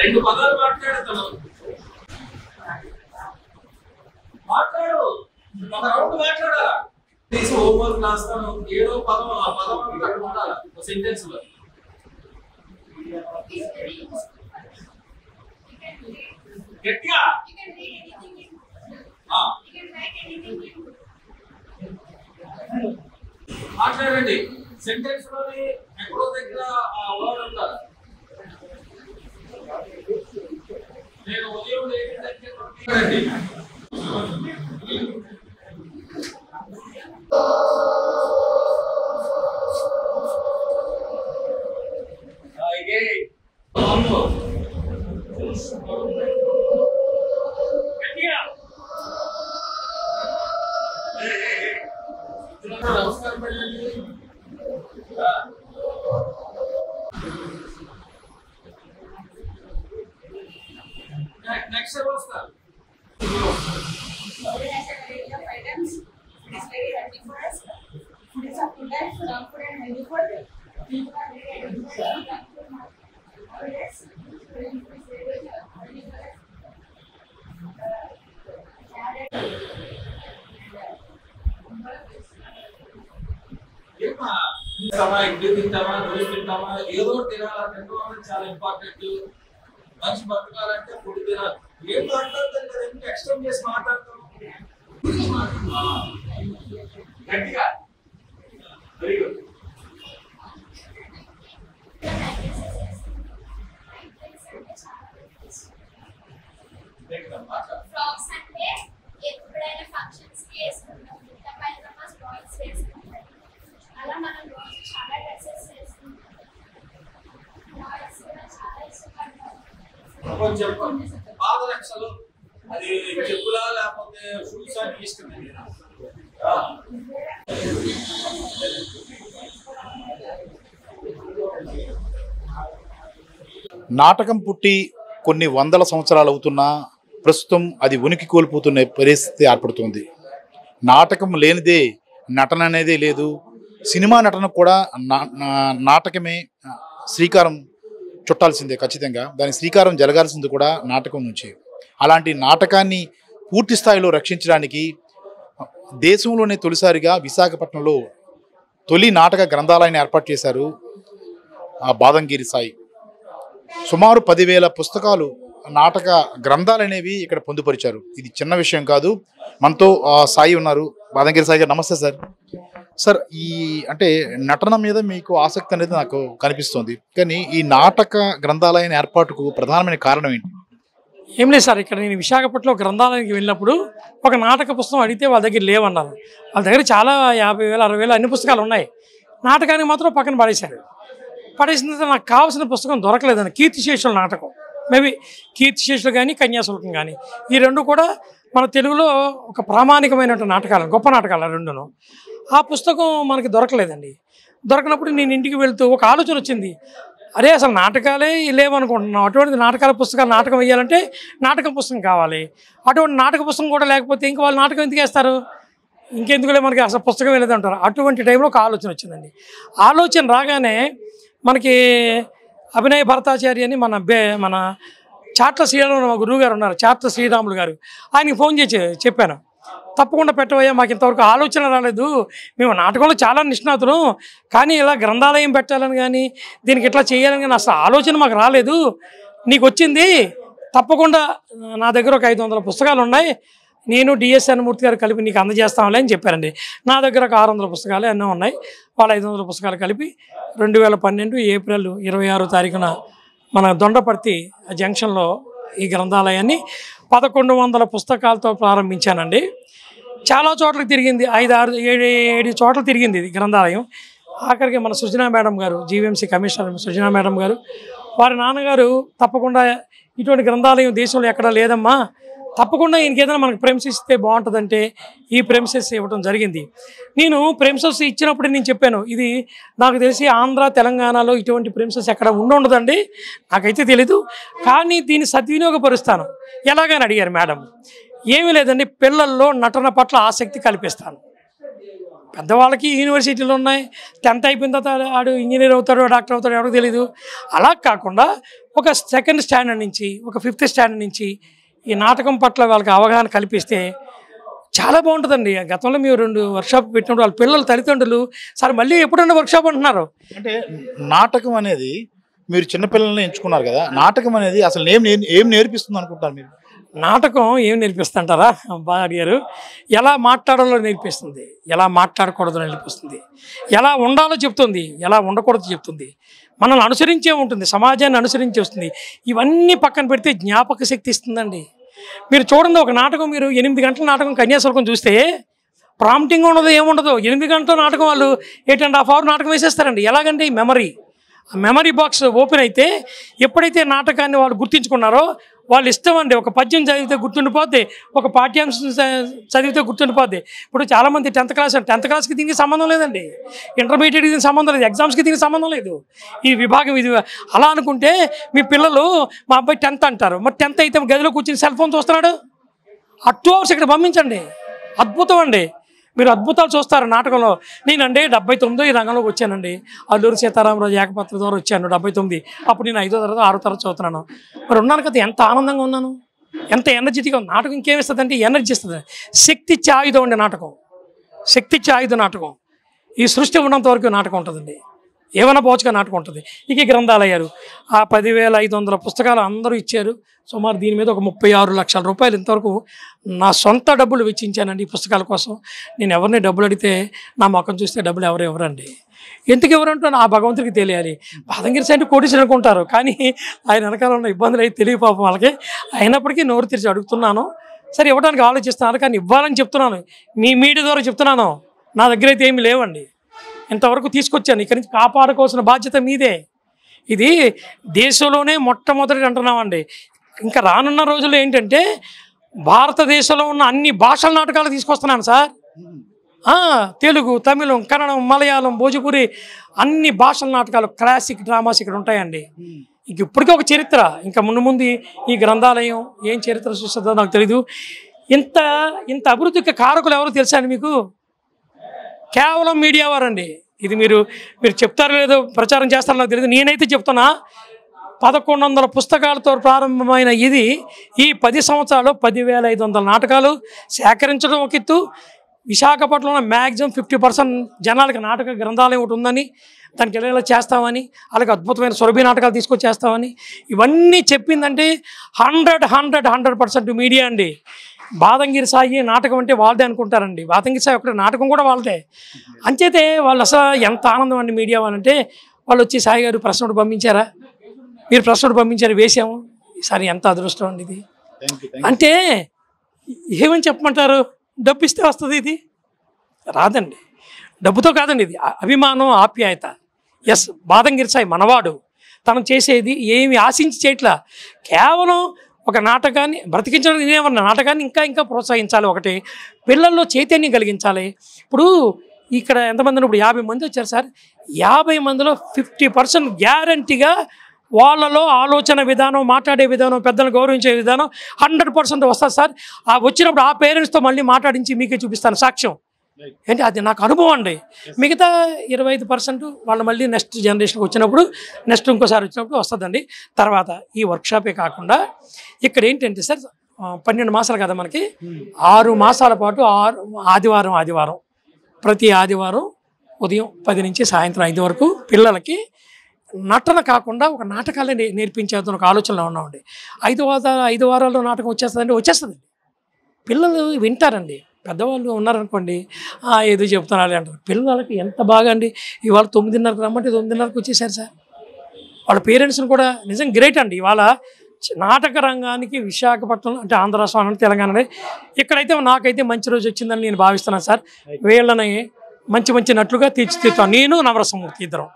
రెండు పదాలు మాట్లాడతాను మాట్లాడు ఒక రౌండ్ మాట్లాడాలా తీసి హోంవర్క్ రాస్తాను ఏడో పదం ఆ పదం అంతా అక్కడ ఉండాలి ఒక సెంటెన్స్ లో గట్టిగా ఆ, మాట్లాడండి సెంటెన్స్ లోని ఎక్కడో దగ్గర ఆ వర్డ్ ఉండాలి నేను ఉదయం లేచిన దగ్గర నుండి రండి. ఆ, ఇదే. అవును. గట్టిగా. ఏయ్, ఏయ్, ఏయ్. నమస్కారం పెట్టండి. ఆ. నె- నెక్స్ట్ ఎవరు వస్తారు Food has a variety of items. It is very healthy for us. Food is up to life, junk food and healthy food. People are very addicted to junk food nowadays. Healthy food is very healthy for us. Uh, carrot ఏమా తింటామా ఇడ్లీ తింటామా దోశ తింటామా ఏదో ఒకటి తినాలా తినడం అనేది చాలా important మనిషి బతకాలంటే food తినాలి ఏం మాట్లాడతారు కదా ఎందుకు ఎక్స్టెండ్ చేసి మాట్లాడతాం ఆ. గట్టిగా వెరీ గుడ్ ఫ్రాక్స్ అంటే ఎప్పుడైనా ఫంక్షన్స్ కి వేసుకుంటాం ఇంత పైజామాస్ బాయ్స్ వేసుకుంటాం అలా మనం రోజు చాలా డ్రెస్సెస్ వేసుకుంటాం బాయ్స్ కూడా చాలా ఇష్టపడతారు కొంచెం పాదరక్షలు అది చెప్పులా లేకపోతే షూస్ అని తీసుకుంది నాటకం పుట్టి కొన్ని వందల సంవత్సరాలు అవుతున్నా ప్రస్తుతం అది ఉనికి కోల్పోతున్న పరిస్థితి ఏర్పడుతుంది నాటకం లేనిదే నటన అనేది లేదు సినిమా నటన కూడా నా- నా- నాటకమే ఆ, శ్రీకారం చుట్టాల్సిందే ఖచ్చితంగా దాని శ్రీకారం జరగాల్సింది కూడా నాటకం నుంచి అలాంటి నాటకాన్ని పూర్తి స్థాయిలో రక్షించడానికి దేశంలోనే తొలిసారిగా విశాఖపట్నంలో తొలి నాటక గ్రంథాలయాన్ని ఏర్పాటు చేశారు ఆ బాదంగిరి సాయి సుమారు పదివేల పుస్తకాలు నాటక గ్రంథాలు అనేవి ఇక్కడ పొందుపరిచారు ఇది చిన్న విషయం కాదు మనతో ఆ, సాయి ఉన్నారు బాదంగిరి సాయి గారు నమస్తే సార్ సార్ ఈ అంటే నటన మీద మీకు ఆసక్తి అనేది నాకు కనిపిస్తుంది కానీ ఈ నాటక గ్రంథాలయం ఏర్పాటుకు ప్రధానమైన కారణం ఏంటి ఏం లేదు సార్ ఇక్కడ నేను విశాఖపట్నంలో గ్రంథాలయానికి వెళ్ళినప్పుడు ఒక నాటక పుస్తకం అడిగితే వాళ్ళ దగ్గర లేవన్నారు వాళ్ళ దగ్గర చాలా యాభై వేలు అరవై వేలు అన్ని పుస్తకాలు ఉన్నాయి నాటకానికి మాత్రం పక్కన పడేశారు పడేసిన తర్వాత నాకు కావాల్సిన పుస్తకం దొరకలేదండి కీర్తిశేషుల నాటకం మేబీ కీర్తిశేషులు కానీ కన్యాశుల్కం కానీ ఈ రెండు కూడా మన తెలుగులో ఒక ప్రామాణికమైనటువంటి నాటకాలు గొప్ప నాటకాలు ఆ రెండును ఆ పుస్తకం మనకి దొరకలేదండి దొరకనప్పుడు నేను ఇంటికి వెళ్తూ ఒక ఆలోచన వచ్చింది అరే అసలు నాటకాలే లేవనుకుంటున్నాం అటువంటి నాటకాల పుస్తకాలు నాటకం వేయాలంటే నాటకం పుస్తకం కావాలి అటువంటి నాటక పుస్తకం కూడా లేకపోతే ఇంకా వాళ్ళు నాటకం ఎందుకు వేస్తారు ఇంకెందుకులే మనకి అసలు పుస్తకం వెళ్ళదు అంటారు అటువంటి టైంలో ఒక ఆలోచన వచ్చిందండి ఆలోచన రాగానే మనకి అభినయ భరతాచార్య అని మన బే మన చాట్ల శ్రీరాములు మా గురువు గారు ఉన్నారు చాట్ల శ్రీరాములు గారు ఆయనకి ఫోన్ చేసి చెప్పాను తప్పకుండా పెట్టవయ్యా మాకు ఇంతవరకు ఆలోచన రాలేదు మేము నాటకంలో చాలా నిష్ణాతులు కానీ ఇలా గ్రంథాలయం పెట్టాలని కానీ దీనికి ఇట్లా చేయాలని కానీ అసలు ఆలోచన మాకు రాలేదు నీకు వచ్చింది తప్పకుండా నా దగ్గర ఒక ఐదు వందల పుస్తకాలు ఉన్నాయి నేను డిఎస్ మూర్తి గారు కలిపి నీకు అందజేస్తాంలే అని చెప్పారండి నా దగ్గర ఒక ఆరు వందల పుస్తకాలు ఎన్నో ఉన్నాయి వాళ్ళ ఐదు వందల పుస్తకాలు కలిపి రెండు వేల పన్నెండు ఏప్రిల్ ఇరవై ఆరో తారీఖున మన దొండపర్తి జంక్షన్లో ఈ గ్రంథాలయాన్ని పదకొండు వందల పుస్తకాలతో ప్రారంభించానండి చాలా చోట్లకి తిరిగింది ఐదు ఆరు ఏడు ఏడు చోట్ల తిరిగింది ఇది గ్రంథాలయం ఆఖరికి మన సృజనా మేడం గారు జీవీఎంసీ కమిషనర్ సృజనా మేడం గారు వారి నాన్నగారు తప్పకుండా ఇటువంటి గ్రంథాలయం దేశంలో ఎక్కడా లేదమ్మా తప్పకుండా ఈయనకి ఏదైనా మనకు ప్రెమిసెస్ ఇస్తే బాగుంటుందంటే ఈ ప్రెమిసెస్ ఇవ్వడం జరిగింది నేను ప్రెమిసెస్ ఇచ్చినప్పుడు నేను చెప్పాను ఇది నాకు తెలిసి ఆంధ్ర తెలంగాణలో ఇటువంటి ప్రెమిసెస్ ఎక్కడ ఉండదండి నాకైతే తెలీదు కానీ దీన్ని సద్వినియోగపరుస్తాను ఎలాగని అడిగారు మేడం ఏమీ లేదండి పిల్లల్లో నటన పట్ల ఆసక్తి కల్పిస్తాను పెద్దవాళ్ళకి యూనివర్సిటీలు ఉన్నాయి టెన్త్ అయిపోయిన తర్వాత ఆడు ఇంజనీర్ అవుతాడు డాక్టర్ అవుతాడు ఎవరికి తెలియదు అలా కాకుండా ఒక సెకండ్ స్టాండర్డ్ నుంచి ఒక ఫిఫ్త్ స్టాండర్డ్ నుంచి ఈ నాటకం పట్ల వాళ్ళకి అవగాహన కల్పిస్తే చాలా బాగుంటుందండి గతంలో మీరు రెండు వర్క్షాప్ పెట్టినప్పుడు వాళ్ళ పిల్లల తల్లిదండ్రులు సార్ మళ్ళీ ఎప్పుడన్నా వర్క్షాప్ అంటున్నారు అంటే నాటకం అనేది మీరు చిన్నపిల్లల్ని ఎంచుకున్నారు కదా నాటకం అనేది అసలు ఏం నేర్- ఏం నేర్పిస్తుంది అనుకుంటారు మీరు నాటకం ఏం నేర్పిస్తుంటారా బాగా అడిగారు ఎలా మాట్లాడాలో నేర్పిస్తుంది ఎలా మాట్లాడకూడదో నేర్పిస్తుంది ఎలా ఉండాలో చెప్తుంది ఎలా ఉండకూడదో చెప్తుంది మనల్ని అనుసరించే ఉంటుంది సమాజాన్ని అనుసరించి వస్తుంది ఇవన్నీ పక్కన పెడితే జ్ఞాపక శక్తి ఇస్తుందండి మీరు చూడండి ఒక నాటకం మీరు ఎనిమిది గంటల నాటకం కన్యాశుల్కం చూస్తే ప్రాంప్టింగ్ ఉండదు ఏముండదు ఎనిమిది గంటల నాటకం వాళ్ళు ఎయిట్ అండ్ హాఫ్ అవర్ నాటకం వేసేస్తారండి ఎలాగంటే మెమరీ ఆ మెమరీ బాక్స్ ఓపెన్ అయితే ఎప్పుడైతే నాటకాన్ని వాళ్ళు గుర్తించుకున్నారో వాళ్ళు ఇష్టం అండి ఒక పద్యం చదివితే గుర్తుండిపోద్ది ఒక పాఠ్యాంశం చ- చదివితే గుర్తుండిపోద్ది ఇప్పుడు చాలామంది టెన్త్ క్లాస్ టెన్త్ క్లాస్కి దీనికి సంబంధం లేదండి ఇంటర్మీడియట్కి దీనికి సంబంధం లేదు ఎగ్జామ్స్కి దీనికి సంబంధం లేదు ఈ విభాగం ఇది అలా అనుకుంటే మీ పిల్లలు మా అబ్బాయి టెన్త్ అంటారు మరి టెన్త్ అయితే గదిలో కూర్చొని సెల్ ఫోన్ చూస్తున్నాడు ఆ టూ అవర్స్ ఇక్కడ పంపించండి అద్భుతం అండి మీరు అద్భుతాలు చూస్తారు నాటకంలో నేనండి డెబ్బై తొమ్మిదో ఈ రంగంలోకి వచ్చానండి అల్లూరి సీతారామరాజు ఏకపత్ర ద్వారా వచ్చాను డెబ్బై తొమ్మిది అప్పుడు నేను ఐదో తరగతి ఆరో తరగతి చదువుతున్నాను మరి ఉన్నాను కదా ఎంత ఆనందంగా ఉన్నాను ఎంత ఎనర్జెటిక్గా ఉంది నాటకం ఇంకేం ఇస్తుంది అంటే ఎనర్జీ ఇస్తుంది శక్తి ఇచ్చే ఆయుధం అండి నాటకం శక్తి ఇచ్చే ఆయుధం నాటకం ఈ సృష్టి ఉన్నంత వరకు నాటకం ఉంటుందండి ఏమైనా పోవచ్చుగా నాటకం ఉంటుంది ఇక ఈ గ్రంథాలు అయ్యారు ఆ పదివేల ఐదు వందల పుస్తకాలు అందరూ ఇచ్చారు సుమారు దీని మీద ఒక ముప్పై ఆరు లక్షల రూపాయలు ఇంతవరకు నా సొంత డబ్బులు వెచ్చించానండి ఈ పుస్తకాల కోసం నేను ఎవరిని డబ్బులు అడిగితే నా ముఖం చూస్తే డబ్బులు ఎవరు ఎవరండి ఎందుకు ఎవరంటో ఆ భగవంతుడికి తెలియాలి బాదంగిరి సైడ్ కోటీశ్వరు అనుకుంటారు కానీ ఆయన వెనకాల ఉన్న ఇబ్బందులు అయితే తెలియ పాపం వాళ్ళకి అయినప్పటికీ నోరు తెరిచి అడుగుతున్నాను సరే ఇవ్వడానికి ఆలోచిస్తున్నాను కానీ ఇవ్వాలని చెప్తున్నాను మీ మీడియా ద్వారా చెప్తున్నాను నా దగ్గర అయితే ఏమి లేవండి ఇంతవరకు తీసుకొచ్చాను ఇక్కడి నుంచి కాపాడుకోవాల్సిన బాధ్యత మీదే ఇది దేశంలోనే మొట్టమొదటి అంటున్నామండి ఇంకా రానున్న రోజుల్లో ఏంటంటే భారతదేశంలో ఉన్న అన్ని భాషల నాటకాలు తీసుకొస్తున్నాను సార్ ఆ, తెలుగు తమిళం కన్నడం మలయాళం భోజపురి అన్ని భాషల నాటకాలు క్లాసిక్ డ్రామాస్ ఇక్కడ ఉంటాయండి ఇంక ఇప్పటికీ ఒక చరిత్ర ఇంకా ముందు ముందు ఈ- ఈ గ్రంథాలయం ఏం చరిత్ర సృష్టిస్తుందో నాకు తెలీదు ఇంత ఇంత అభివృద్ధికి కారకులు ఎవరో తెలుసా అండి మీకు కేవలం మీడియా వారండి ఇది మీరు మీరు చెప్తారో లేదో ప్రచారం చేస్తారో నాకు తెలియదు నేనైతే చెప్తున్నా పదకొండు వందల పుస్తకాలతో ప్రారంభమైన ఇది ఈ పది సంవత్సరాలు పదివేల ఐదు వందల నాటకాలు సేకరించడం ఒక ఎత్తు విశాఖపట్నంలో మ్యాక్సిమం ఫిఫ్టీ పర్సెంట్ జనాలకి నాటక గ్రంథాలయం ఒకటి ఉందని దానికి వెళ్ళేలా చేస్తామని అలాగే అద్భుతమైన సురభి నాటకాలు తీసుకొచ్చేస్తామని ఇవన్నీ చెప్పిందంటే hundred hundred hundred percent media అండి బాదంగిరి సాయి నాటకం అంటే వాళ్ళదే అనుకుంటారండి బాదంగిరి సాయి ఒకటి నాటకం కూడా వాళ్ళదే అంచేతే వాళ్ళు అసలు ఎంత ఆనందం అండి మీడియా వాళ్ళంటే వాళ్ళు వచ్చి సాయి గారు ప్రశ్న ఒకటి పంపించారా మీరు ప్రశ్న ఒకటి పంపించారు వేసాము ఈసారి ఎంత అదృష్టం అండి ఇది థ్యాంక్ యూ అంటే ఏమని చెప్పమంటారు డబ్బు ఇస్తే వస్తుంది ఇది రాదండి డబ్బుతో కాదండి ఇది అ- అభిమానం ఆప్యాయత ఎస్ బాదంగిరి సాయి మనవాడు తను చేసేది ఏమి ఆశించి చేయట్లా కేవలం ఒక నాటకాన్ని బ్రతికించడం నేనేమన్నా నాటకాన్ని ఇంకా ఇంకా ప్రోత్సహించాలి ఒకటి పిల్లల్లో చైతన్యం కలిగించాలి ఇప్పుడు ఇక్కడ ఎంతమంది ఇప్పుడు యాభై మంది వచ్చారు సార్ యాభై మందిలో ఫిఫ్టీ పర్సెంట్ గ్యారంటీగా వాళ్ళలో ఆలోచన విధానం మాట్లాడే విధానం పెద్దలను గౌరవించే విధానం హండ్రెడ్ పర్సెంట్ వస్తుంది సార్ ఆ వచ్చినప్పుడు ఆ పేరెంట్స్తో మళ్ళీ మాట్లాడించి మీకే చూపిస్తాను సాక్ష్యం ఏంటి అది నాకు అనుభవం అండి మిగతా ఇరవై ఐదు పర్సెంట్ వాళ్ళు మళ్ళీ నెక్స్ట్ జనరేషన్కి వచ్చినప్పుడు నెక్స్ట్ ఇంకోసారి వచ్చినప్పుడు వస్తుందండి తర్వాత ఈ వర్క్షాపే కాకుండా ఇక్కడ ఏంటంటే సార్ ఆ, పన్నెండు మాసాలు కదా మనకి ఆరు మాసాల పాటు ఆరు ఆదివారం ఆదివారం ప్రతి ఆదివారం ఉదయం పది నుంచి సాయంత్రం ఐదు వరకు పిల్లలకి నటన కాకుండా ఒక నాటకాలే నే- నేర్పించేద్దాం ఒక ఆలోచనలో ఉన్నామండి ఐదు వారాలు ఐదు వారాల్లో నాటకం వచ్చేస్తుందండి వచ్చేస్తుందండి పిల్లలు వింటారండి పెద్దవాళ్ళు ఉన్నారనుకోండి "ఆ, ఏదో చెప్తున్నారు అంటారు పిల్లలకి ఎంత బాగా అండి ఇవాళ తొమ్మిదిన్నరకు రమ్మంటే తొమ్మిదిన్నరకు వచ్చేసారు సార్ వాళ్ళ పేరెంట్స్ని కూడా నిజం గ్రేట్ అండి ఇవాళ చ- నాటక రంగానికి విశాఖపట్నం అంటే ఆంధ్ర రాష్ట్రం అంటే తెలంగాణ ఇక్కడైతే నాకైతే మంచి రోజు వచ్చిందని నేను భావిస్తున్నాను సార్ వీళ్ళని మంచి మంచి నటులుగా తీర్చిదిద్దాను నేను నవరసమూర్తి ఇద్దరం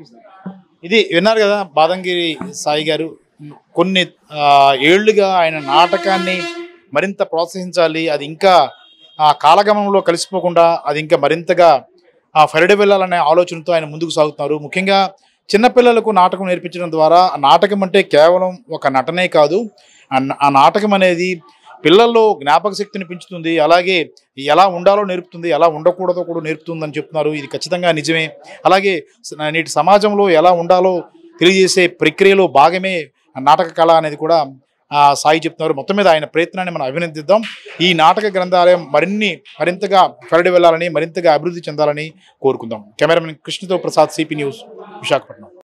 ఇది విన్నారు కదా బాదంగిరి సాయి గారు కొన్ని ఆ, ఏళ్లుగా ఆయన నాటకాన్ని మరింత ప్రోత్సహించాలి అది ఇంకా ఆ కాలగమనంలో కలిసిపోకుండా అది ఇంకా మరింతగా ఆ ఫరిడి వెళ్ళాలనే ఆలోచనతో ఆయన ముందుకు సాగుతున్నారు ముఖ్యంగా చిన్నపిల్లలకు నాటకం నేర్పించడం ద్వారా ఆ నాటకం అంటే కేవలం ఒక నటనే కాదు ఆ న- ఆ నాటకం అనేది పిల్లల్లో జ్ఞాపక శక్తిని పెంచుతుంది అలాగే ఎలా ఉండాలో నేర్పుతుంది ఎలా ఉండకూడదో కూడా నేర్పుతుందని చెప్తున్నారు ఇది ఖచ్చితంగా నిజమే అలాగే స- నేటి సమాజంలో ఎలా ఉండాలో తెలియజేసే ప్రక్రియలో భాగమే నాటక కళ అనేది కూడా ఆ, సాయి చెప్తున్నారు మొత్తం మీద ఆయన ప్రయత్నాన్ని మనం అభినందిద్దాం ఈ నాటక గ్రంథాలయం మరిన్ని మరింతగా పెరడి వెళ్ళాలని మరింతగా అభివృద్ధి చెందాలని కోరుకుందాం కెమెరామెన్ కృష్ణతో ప్రసాద్ సిపి న్యూస్ విశాఖపట్నం